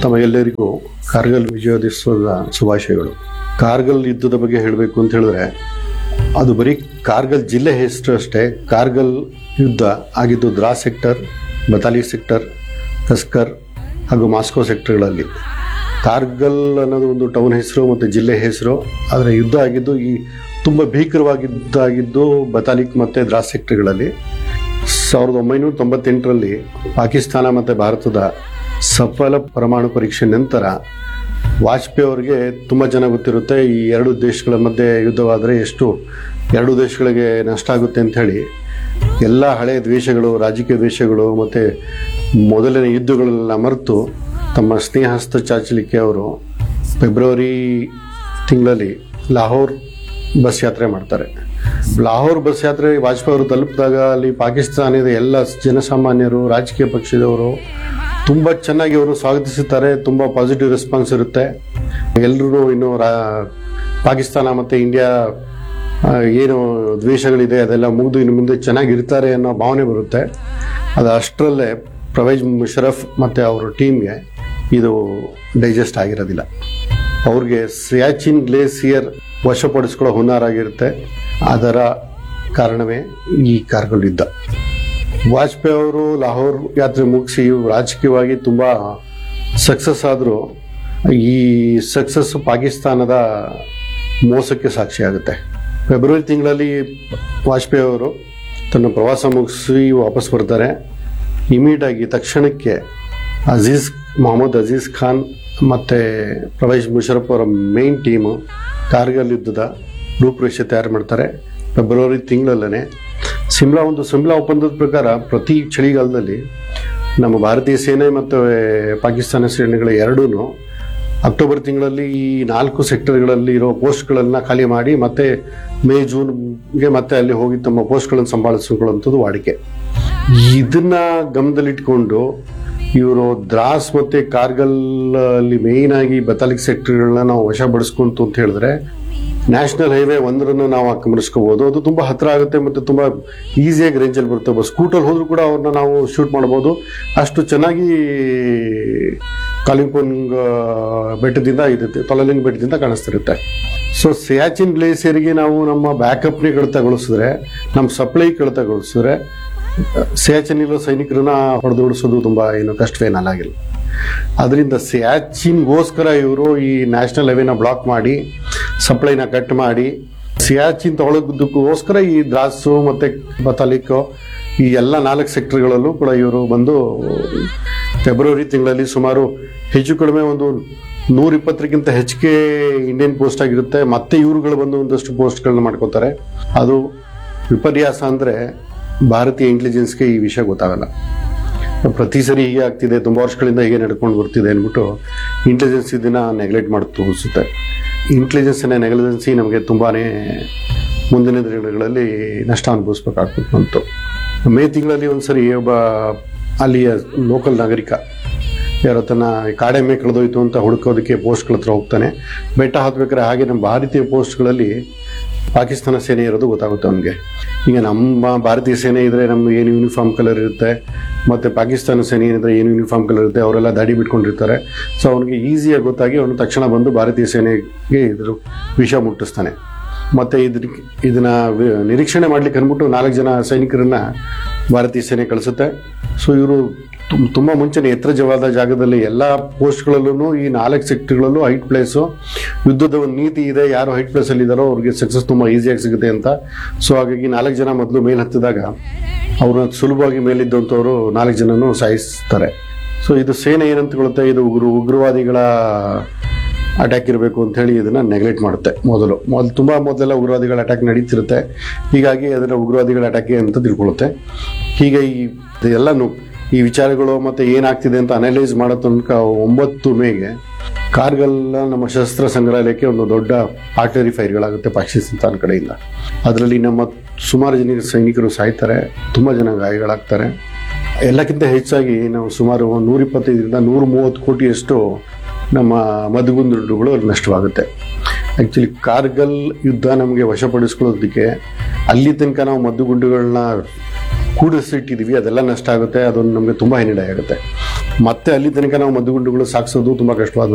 ತಮಗೆಲ್ಲರಿಗೂ ಕಾರ್ಗಿಲ್ ವಿಜಯೋತ್ಸವದ ಶುಭಾಶಯಗಳು ಕಾರ್ಗಿಲ್ ಯುದ್ಧದ ಬಗ್ಗೆ ಹೇಳಬೇಕು ಅಂತ ಹೇಳಿದ್ರೆ ಅದು ಬರೀ ಕಾರ್ಗಿಲ್ ಜಿಲ್ಲೆ ಹೆಸರು ಅಷ್ಟೇ ಕಾರ್ಗಿಲ್ ಯುದ್ಧ ಆಗಿದ್ದು ದ್ರಾ ಸೆಕ್ಟರ್ ಬತಾಲಿ ಸೆಕ್ಟರ್ ಕಸ್ಕರ್ ಹಾಗೂ ಮಾಸ್ಕೋ ಸೆಕ್ಟರ್ಗಳಲ್ಲಿ ಕಾರ್ಗಲ್ ಅನ್ನೋದು ಒಂದು ಟೌನ್ ಹೆಸರು ಮತ್ತು ಜಿಲ್ಲೆ ಹೆಸರು ಆದರೆ ಯುದ್ಧ ಆಗಿದ್ದು ಈ ತುಂಬ ಭೀಕರವಾಗಿದ್ದಾಗಿದ್ದು ಬತಾಲಿಕ್ ಮತ್ತು ದ್ರಾಸ್ ಸೆಕ್ಟರ್ಗಳಲ್ಲಿ ಸಾವಿರದ ಒಂಬೈನೂರ ತೊಂಬತ್ತೆಂಟರಲ್ಲಿ ಪಾಕಿಸ್ತಾನ ಮತ್ತು ಭಾರತದ ಸಫಲ ಪರಮಾಣು ಪರೀಕ್ಷೆ ನಂತರ ವಾಜಪೇಯಿ ಅವರಿಗೆ ತುಂಬ ಜನ ಗೊತ್ತಿರುತ್ತೆ ಈ ಎರಡು ದೇಶಗಳ ಮಧ್ಯೆ ಯುದ್ಧವಾದರೆ ಎಷ್ಟು ಎರಡು ದೇಶಗಳಿಗೆ ನಷ್ಟ ಆಗುತ್ತೆ ಅಂತ ಹೇಳಿ ಎಲ್ಲ ಹಳೆಯ ದ್ವೇಷಗಳು ರಾಜಕೀಯ ದ್ವೇಷಗಳು ಮತ್ತು ಮೊದಲನೇ ಯುದ್ಧಗಳೆಲ್ಲ ಮರೆತು ತಮ್ಮ ಸ್ನೇಹಸ್ತ ಚಾಚಲಿಕ್ಕೆ ಅವರು ಫೆಬ್ರವರಿ ತಿಂಗಳಲ್ಲಿ ಲಾಹೋರ್ ಬಸ್ ಯಾತ್ರೆ ಮಾಡ್ತಾರೆ ಲಾಹೋರ್ ಬಸ್ ಯಾತ್ರೆ ವಾಜಪೇಯಿ ಅವರು ತಲುಪಿದಾಗ ಅಲ್ಲಿ ಪಾಕಿಸ್ತಾನದ ಎಲ್ಲ ಜನಸಾಮಾನ್ಯರು ರಾಜಕೀಯ ಪಕ್ಷದವರು ತುಂಬ ಚೆನ್ನಾಗಿ ಅವರು ಸ್ವಾಗತಿಸುತ್ತಾರೆ ತುಂಬ ಪಾಸಿಟಿವ್ ರೆಸ್ಪಾನ್ಸ್ ಇರುತ್ತೆ ಎಲ್ಲರೂ ಇನ್ನು ರಾ ಪಾಕಿಸ್ತಾನ ಮತ್ತು ಇಂಡಿಯಾ ಆ, ಏನು ದ್ವೇಷಗಳಿದೆ ಅದೆಲ್ಲ ಮುಗಿದು ಇನ್ನು ಮುಂದೆ ಚೆನ್ನಾಗಿರ್ತಾರೆ ಅನ್ನೋ ಭಾವನೆ ಬರುತ್ತೆ ಅದು ಅಷ್ಟರಲ್ಲೇ ಪ್ರವೇಜ್ ಮುಷರಫ್ ಮತ್ತು ಅವರ ಟೀಮ್ಗೆ ಇದು ಡೈಜೆಸ್ಟ್ ಆಗಿರೋದಿಲ್ಲ ಅವ್ರಿಗೆ ಸಿಯಾಚಿನ್ ಗ್ಲೇಸಿಯರ್ ವಶಪಡಿಸ್ಕೊಳ್ಳೋ ಹುನ್ನಾರಾಗಿರುತ್ತೆ ಅದರ ಕಾರಣವೇ ಈ ಕಾರ್ಗಿಲ್ ಯುದ್ಧ ವಾಜಪೇಯಿ ಅವರು ಲಾಹೋರ್ ಯಾತ್ರೆ ಮುಗಿಸಿ ರಾಜಕೀಯವಾಗಿ ತುಂಬ ಸಕ್ಸಸ್ ಆದರೂ ಈ ಸಕ್ಸಸ್ ಪಾಕಿಸ್ತಾನದ ಮೋಸಕ್ಕೆ ಸಾಕ್ಷಿಯಾಗುತ್ತೆ ಫೆಬ್ರವರಿ ತಿಂಗಳಲ್ಲಿ ವಾಜಪೇಯಿ ಅವರು ತನ್ನ ಪ್ರವಾಸ ಮುಗಿಸಿ ವಾಪಸ್ ಬರ್ತಾರೆ ಇಮಿಡಿಯಾಗಿ ತಕ್ಷಣಕ್ಕೆ ಅಜೀಜ್ ಮೊಹಮ್ಮದ್ ಅಜೀಜ್ ಖಾನ್ ಮತ್ತು ಪ್ರವೇಶ್ ಮುಷರಫ್ ಅವರ ಮೇನ್ ಟೀಮು ಕಾರ್ಗಿಲ್ ಯುದ್ಧದ ರೂಪುರೇಷೆ ತಯಾರು ಮಾಡ್ತಾರೆ ಫೆಬ್ರವರಿ ತಿಂಗಳಲ್ಲೇ ಸಿಮ್ಲಾ ಒಂದು ಸಿಮ್ಲಾ ಒಪ್ಪಂದದ ಪ್ರಕಾರ ಪ್ರತಿ ಚಳಿಗಾಲದಲ್ಲಿ ನಮ್ಮ ಭಾರತೀಯ ಸೇನೆ ಮತ್ತು ಪಾಕಿಸ್ತಾನ ಸೇನೆಗಳ ಎರಡೂ ಅಕ್ಟೋಬರ್ ತಿಂಗಳಲ್ಲಿ ಈ ನಾಲ್ಕು ಸೆಕ್ಟರ್ಗಳಲ್ಲಿ ಇರೋ ಪೋಸ್ಟ್ಗಳನ್ನು ಖಾಲಿ ಮಾಡಿ ಮತ್ತೆ ಮೇ ಜೂನ್ಗೆ ಮತ್ತೆ ಅಲ್ಲಿ ಹೋಗಿ ತಮ್ಮ ಪೋಸ್ಟ್ಗಳನ್ನು ಸಂಭಾಳಿಸಿಕೊಳ್ಳುವಂಥದ್ದು ವಾಡಿಕೆ ಇದನ್ನ ಗಮನದಲ್ಲಿಟ್ಕೊಂಡು ಇವರು ದ್ರಾಸ್ ಮತ್ತೆ ಕಾರ್ಗಲ್ ಅಲ್ಲಿ ಮೇಯ್ನ್ ಆಗಿ ಬತಾಲಿಕ್ ಸೆಕ್ಟರ್ಗಳನ್ನ ನಾವು ವಶಪಡಿಸ್ಕೊಂತು ಅಂತ ಹೇಳಿದ್ರೆ ನ್ಯಾಷನಲ್ ಹೈವೇ ಒಂದರನ್ನು ನಾವು ಆಕ್ರಮಿಸ್ಕೋಬಹುದು ಅದು ತುಂಬಾ ಹತ್ರ ಆಗುತ್ತೆ ಮತ್ತೆ ತುಂಬಾ ಈಸಿಯಾಗಿ ರೇಂಜಲ್ಲಿ ಬರುತ್ತೆ ಬಸ್ ಸ್ಕೂಟಲ್ಲಿ ಹೋದ್ರೂ ಕೂಡ ಅವ್ರನ್ನ ನಾವು ಶೂಟ್ ಮಾಡಬಹುದು ಅಷ್ಟು ಚೆನ್ನಾಗಿ ಕಾಲಿಂಪುಂಗ್ ಬೆಟ್ಟದಿಂದ ಇರುತ್ತೆ ತೊಲಲಿಂಗ್ ಬೆಟ್ಟದಿಂದ ಕಾಣಿಸ್ತಿರುತ್ತೆ ಸೊ ಸಿಯಾಚಿನ್ ಗ್ಲೇಸಿಯರ್ಗೆ ನಾವು ನಮ್ಮ ಬ್ಯಾಕಪ್ನೇ ಕಡಿತಗೊಳಿಸಿದ್ರೆ ನಮ್ಮ ಸಪ್ಲೈ ಕಡಿತಗೊಳಿಸಿದ್ರೆ ಸಿಯಾಚಿನ್ ಇರೋ ಸೈನಿಕರನ್ನ ಹೊಡೆದೋಡಿಸೋದು ತುಂಬಾ ಏನು ಕಷ್ಟವೇನಲ್ಲ ಆಗಿಲ್ಲ ಅದರಿಂದ ಸಿಯಾಚಿನ್ಗೋಸ್ಕರ ಇವರು ಈ ನ್ಯಾಷನಲ್ ಹೈವೇನ ಬ್ಲಾಕ್ ಮಾಡಿ ಸಪ್ಲೈನ ಕಟ್ ಮಾಡಿ ಸಿಯಾಚಿನ್ ತಗೊಳ್ಳೋದಕ್ಕೋಸ್ಕರ ಈ ದ್ರಾಸು ಮತ್ತೆ ಬತಾಲಿಕ್ ಈ ಎಲ್ಲ ನಾಲ್ಕು ಸೆಕ್ಟರ್ಗಳಲ್ಲೂ ಕೂಡ ಇವರು ಬಂದು ಫೆಬ್ರವರಿ ತಿಂಗಳಲ್ಲಿ ಸುಮಾರು ಹೆಚ್ಚು ಕಡಿಮೆ ಒಂದು ನೂರ ಇಪ್ಪತ್ತಕ್ಕಿಂತ ಹೆಚ್ಚಿಗೆ ಇಂಡಿಯನ್ ಪೋಸ್ಟ್ ಆಗಿರುತ್ತೆ ಮತ್ತೆ ಇವ್ರುಗಳು ಬಂದು ಒಂದಷ್ಟು ಪೋಸ್ಟ್ಗಳನ್ನ ಮಾಡ್ಕೋತಾರೆ ಅದು ವಿಪರ್ಯಾಸ ಅಂದರೆ ಭಾರತೀಯ ಇಂಟೆಲಿಜೆನ್ಸ್ಗೆ ಈ ವಿಷಯ ಗೊತ್ತಾಗಲ್ಲ ಪ್ರತಿ ಸರಿ ಹೀಗೆ ಆಗ್ತಿದೆ ತುಂಬ ವರ್ಷಗಳಿಂದ ಹೀಗೆ ನಡ್ಕೊಂಡು ಬರ್ತಿದೆ ಅಂದ್ಬಿಟ್ಟು ಇಂಟೆಲಿಜೆನ್ಸ್ ಇದನ್ನ ನೆಗ್ಲೆಕ್ಟ್ ಮಾಡಿ ತೋರಿಸುತ್ತೆ ಇಂಟೆಲಿಜೆನ್ಸ್ನ ನೆಗ್ಲಿಜೆನ್ಸಿ ನಮಗೆ ತುಂಬಾ ಮುಂದಿನ ದಿನಗಳಲ್ಲಿ ನಷ್ಟ ಅನುಭವಿಸ್ಬೇಕಾಗ್ತಿತ್ತು ಬಂತು ಮೇ ತಿಂಗಳಲ್ಲಿ ಒಂದ್ಸರಿ ಒಬ್ಬ ಅಲ್ಲಿಯ ಲೋಕಲ್ ನಾಗರಿಕ ಯಾರೋ ತನ್ನ ಕಾಡೆ ಮೇ ಕಳೆದೋಯ್ತು ಅಂತ ಹುಡುಕೋದಕ್ಕೆ ಪೋಸ್ಟ್ಗಳ ಹತ್ರ ಹೋಗ್ತಾನೆ ಬೆಟ್ಟ ಹತ್ಬೇಕಾದ್ರೆ ಹಾಗೆ ನಮ್ಮ ಭಾರತೀಯ ಪೋಸ್ಟ್ಗಳಲ್ಲಿ ಪಾಕಿಸ್ತಾನ ಸೇನೆ ಇರೋದು ಗೊತ್ತಾಗುತ್ತೆ ಅವನಿಗೆ ಈಗ ನಮ್ಮ ಭಾರತೀಯ ಸೇನೆ ಇದ್ರೆ ನಮ್ಮ ಏನು ಯೂನಿಫಾರ್ಮ್ ಕಲರ್ ಇರುತ್ತೆ ಮತ್ತೆ ಪಾಕಿಸ್ತಾನ ಸೇನೆ ಏನಿದ್ರೆ ಏನು ಯೂನಿಫಾರ್ಮ್ ಕಲರ್ ಇರುತ್ತೆ ಅವರೆಲ್ಲ ದಾಡಿ ಬಿಟ್ಕೊಂಡಿರ್ತಾರೆ ಸೊ ಅವನಿಗೆ ಈಸಿಯಾಗಿ ಗೊತ್ತಾಗಿ ಅವನು ತಕ್ಷಣ ಬಂದು ಭಾರತೀಯ ಸೇನೆಗೆ ಇದ್ರ ವಿಷ ಮುಟ್ಟಿಸ್ತಾನೆ ಮತ್ತೆ ಇದ್ರ ಇದನ್ನ ವಿ- ನಿರೀಕ್ಷಣೆ ಮಾಡ್ಲಿಕ್ಕೆ ಅಂದ್ಬಿಟ್ಟು ನಾಲ್ಕು ಜನ ಸೈನಿಕರನ್ನ ಭಾರತೀಯ ಸೇನೆ ಕಳಿಸುತ್ತೆ ಸೊ ಇವರು ತುಂಬ ಮುಂಚೆನೆ ಎತ್ತರಜವಾದ ಜಾಗದಲ್ಲಿ ಎಲ್ಲ ಪೋಸ್ಟ್ಗಳಲ್ಲೂ ಈ ನಾಲ್ಕು ಸೆಕ್ಟರ್ಗಳಲ್ಲೂ ಹೈಟ್ ಪ್ಲೇಸು ಯುದ್ಧದ ಒಂದು ನೀತಿ ಇದೆ ಯಾರು ಹೈಟ್ ಪ್ಲೇಸಲ್ಲಿ ಇದ್ದಾರೋ ಅವ್ರಿಗೆ ಸಕ್ಸಸ್ ತುಂಬ ಈಸಿಯಾಗಿ ಸಿಗುತ್ತೆ ಅಂತ ಸೊ ಹಾಗಾಗಿ ನಾಲ್ಕು ಜನ ಮೊದಲು ಮೇಲೆ ಹತ್ತಿದಾಗ ಅವ್ರನ್ನ ಸುಲಭವಾಗಿ ಮೇಲಿದ್ದಂಥವ್ರು ನಾಲ್ಕು ಜನನು ಸಾಯಿಸ್ತಾರೆ ಸೊ ಇದು ಸೇನೆ ಏನಂತಕೊಳ್ಳುತ್ತೆ ಇದು ಉಗ್ರ ಉಗ್ರವಾದಿಗಳ ಅಟ್ಯಾಕ್ ಇರಬೇಕು ಅಂತ ಹೇಳಿ ಇದನ್ನ ನೆಗ್ಲೆಕ್ಟ್ ಮಾಡುತ್ತೆ ಮೊದಲು ಮೊದಲು ತುಂಬಾ ಮೊದಲೆಲ್ಲ ಉಗ್ರವಾದಿಗಳ ಅಟ್ಯಾಕ್ ನಡೀತಿರುತ್ತೆ ಹೀಗಾಗಿ ಅದನ್ನ ಉಗ್ರವಾದಿಗಳ ಅಟ್ಯಾಕ್ ಅಂತ ತಿಳ್ಕೊಳ್ಳುತ್ತೆ ಹೀಗೆ ಈ ಎಲ್ಲಾನು ಈ ವಿಚಾರಗಳು ಮತ್ತೆ ಏನಾಗ್ತಿದೆ ಅಂತ ಅನಲೈಸ್ ಮಾಡೋ ತನಕ ಒಂಬತ್ತು ಮೇಗೆ ಕಾರ್ಗಲ್ ನಮ್ಮ ಶಸ್ತ್ರ ಸಂಗ್ರಹಾಲಯಕ್ಕೆ ಒಂದು ದೊಡ್ಡ ಆರ್ಟರಿ ಫೈರ್ಗಳಾಗುತ್ತೆ ಪಾಕಿಸ್ತಾನ ಕಡೆಯಿಂದ ಅದರಲ್ಲಿ ನಮ್ಮ ಸುಮಾರು ಜನ ಸೈನಿಕರು ಸಾಯ್ತಾರೆ ತುಂಬ ಜನ ಗಾಯಗಳಾಗ್ತಾರೆ ಎಲ್ಲಕ್ಕಿಂತ ಹೆಚ್ಚಾಗಿ ನಾವು ಸುಮಾರು ನೂರ ಇಪ್ಪತ್ತೈದರಿಂದ ನೂರ ಮೂವತ್ತು ಕೋಟಿಯಷ್ಟು ನಮ್ಮ ಮದ್ಗುಂದುಗಳು ನಷ್ಟವಾಗುತ್ತೆ ಆ್ಯಕ್ಚುಲಿ ಕಾರ್ಗಲ್ ಯುದ್ಧ ನಮಗೆ ವಶಪಡಿಸ್ಕೊಳ್ಳೋದಕ್ಕೆ ಅಲ್ಲಿ ತನಕ ನಾವು ಮದ್ದುಗುಂಡುಗಳನ್ನ ಕೂಡಿಸಿಟ್ಟಿದೀವಿ ಅದೆಲ್ಲ ನಷ್ಟ ಆಗುತ್ತೆ ಅದೊಂದು ನಮಗೆ ತುಂಬಾ ಹಿನ್ನಡೆ ಆಗುತ್ತೆ ಮತ್ತೆ ಅಲ್ಲಿ ತನಕ ನಾವು ಮದ್ದುಗುಂಡುಗಳು ಸಾಗಿಸೋದು ತುಂಬಾ ಕಷ್ಟವಾದ